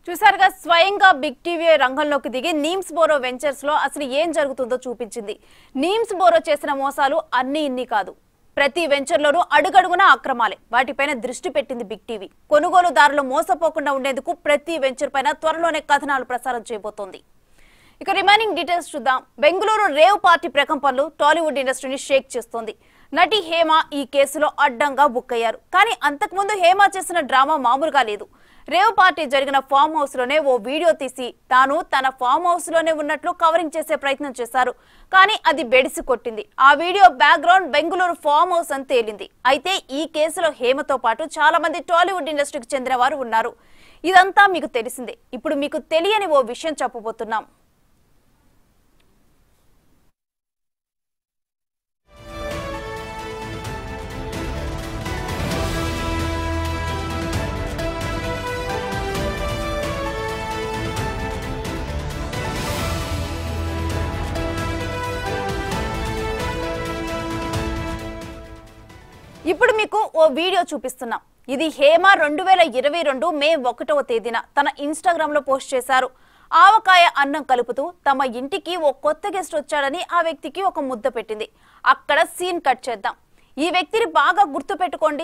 చూసారుగా స్వయంగా big TV రంగంలోకి దిగి నీమ్స్ బోరో వెంచర్స్ లో అసలు ఏం జరుగుతుందో చూపించింది నీమ్స్ బోరో చేసిన మోసాలు అన్ని ఇన్ని కాదు ప్రతి వెంచర్లోనూ అడుగడుగునా అక్రమాలే వాటిపైన దృష్టి పెట్టింది బిగ్ టీవీ కొనుగోలుదారులు మోసపోకుండా ఉండేందుకు ప్రతి వెంచర్ పైన త్వరలోనే కథనాలు ప్రసారం చేయబోతోంది ఇక రిమైనింగ్ డీటెయిల్స్ చూద్దాం బెంగళూరు రేవ్ పార్టీ ప్రకంపనలు టాలీవుడ్ ఇండస్ట్రీని షేక్ చేస్తోంది నటి హేమ ఈ కేసులో అడ్డంగా బుక్ అయ్యారు కానీ అంతకుముందు హేమ చేసిన డ్రామా మామూలుగా లేదు రేవ్ పార్టీ జరిగిన ఫామ్ హౌస్ లోనే ఓ వీడియో తీసి తాను తన ఫామ్ హౌస్ లోనే ఉన్నట్లు కవరింగ్ చేసే ప్రయత్నం చేశారు కానీ అది బెడిసి కొట్టింది ఆ video background Bengaluru farm house అని తేలింది అయితే ఈ కేసులో హేమతో పాటు చాలా మంది టాలీవుడ్ ఇండస్ట్రీకి చెందిన వారు ఉన్నారు ఇదంతా మీకు తెలిసిందే ఇప్పుడు మీకు తెలియని ఓ విషయం చెప్పబోతున్నాం ఇప్పుడు మీకు ఓ వీడియో చూపిస్తున్నాం ఇది హేమ రెండు వేల ఇరవై రెండు మే ఒకటవ తేదీన తన ఇన్స్టాగ్రామ్ లో పోస్ట్ చేశారు ఆవకాయ అన్నం కలుపుతూ తమ ఇంటికి ఓ కొత్త గెస్ట్ వచ్చాడని ఆ వ్యక్తికి ఒక ముద్ద పెట్టింది అక్కడ సీన్ కట్ చేద్దాం ఈ వ్యక్తిని బాగా గుర్తు పెట్టుకోండి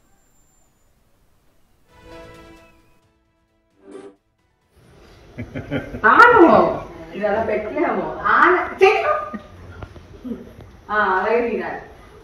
ఆను ఇది అలా పెట్టలేము ఆన చెయ్యి ఆ, అలాగే తినాలి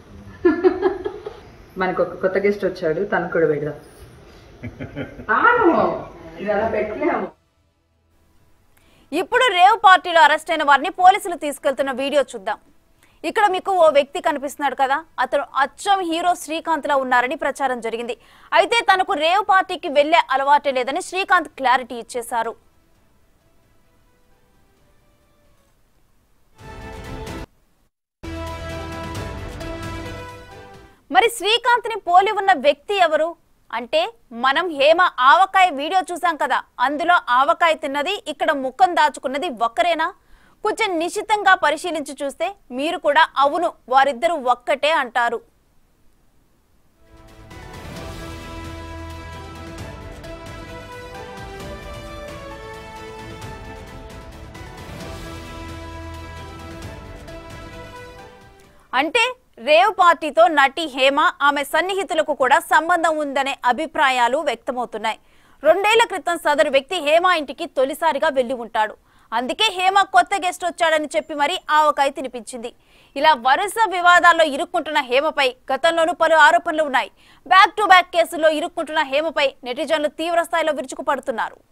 మనకు ఒక కొత్త గెస్ట్ వచ్చాడు తను కూడా పెడదాం ఆను ఇది అలా పెట్టలేము ఇప్పుడు రేవ్ పార్టీలో అరెస్ట్ అయిన వారిని పోలీసులు తీసుకెళ్తున్న వీడియో చూద్దాం ఇక్కడ మీకు ఓ వ్యక్తి కనిపిస్తున్నాడు కదా అతను అచ్చం హీరో శ్రీకాంత్ లా ఉన్నారని ప్రచారం జరిగింది అయితే తనకు రేవ్ పార్టీకి వెళ్లే అలవాటే లేదని శ్రీకాంత్ క్లారిటీ ఇచ్చేశారు మరి శ్రీకాంత్ ని పోలి ఉన్న వ్యక్తి ఎవరు అంటే మనం హేమ ఆవకాయ వీడియో చూసాం కదా అందులో ఆవకాయ తిన్నది ఇక్కడ ముఖం దాచుకున్నది ఒక్కరేనా కొంచెం నిశ్చితంగా పరిశీలించి చూస్తే మీరు కూడా అవును వారిద్దరూ ఒక్కటే అంటారు అంటే రేవ్ పార్టీతో నటి హేమ ఆమె సన్నిహితులకు కూడా సంబంధం ఉందనే అభిప్రాయాలు వ్యక్తమవుతున్నాయి రెండేళ్ల క్రితం సదరు వ్యక్తి హేమ ఇంటికి తొలిసారిగా వెళ్లి ఉంటాడు అందుకే హేమ కొత్త గెస్ట్ వచ్చాడని చెప్పి మరీ ఆవకాయ తినిపించింది ఇలా వరుస వివాదాల్లో ఇరుక్కుంటున్న హేమపై గతంలోనూ పలు ఆరోపణలు ఉన్నాయి బ్యాక్ టు బ్యాక్ కేసుల్లో ఇరుక్కుంటున్న హేమపై నెటిజన్లు తీవ్ర స్థాయిలో విరుచుకుపడుతున్నారు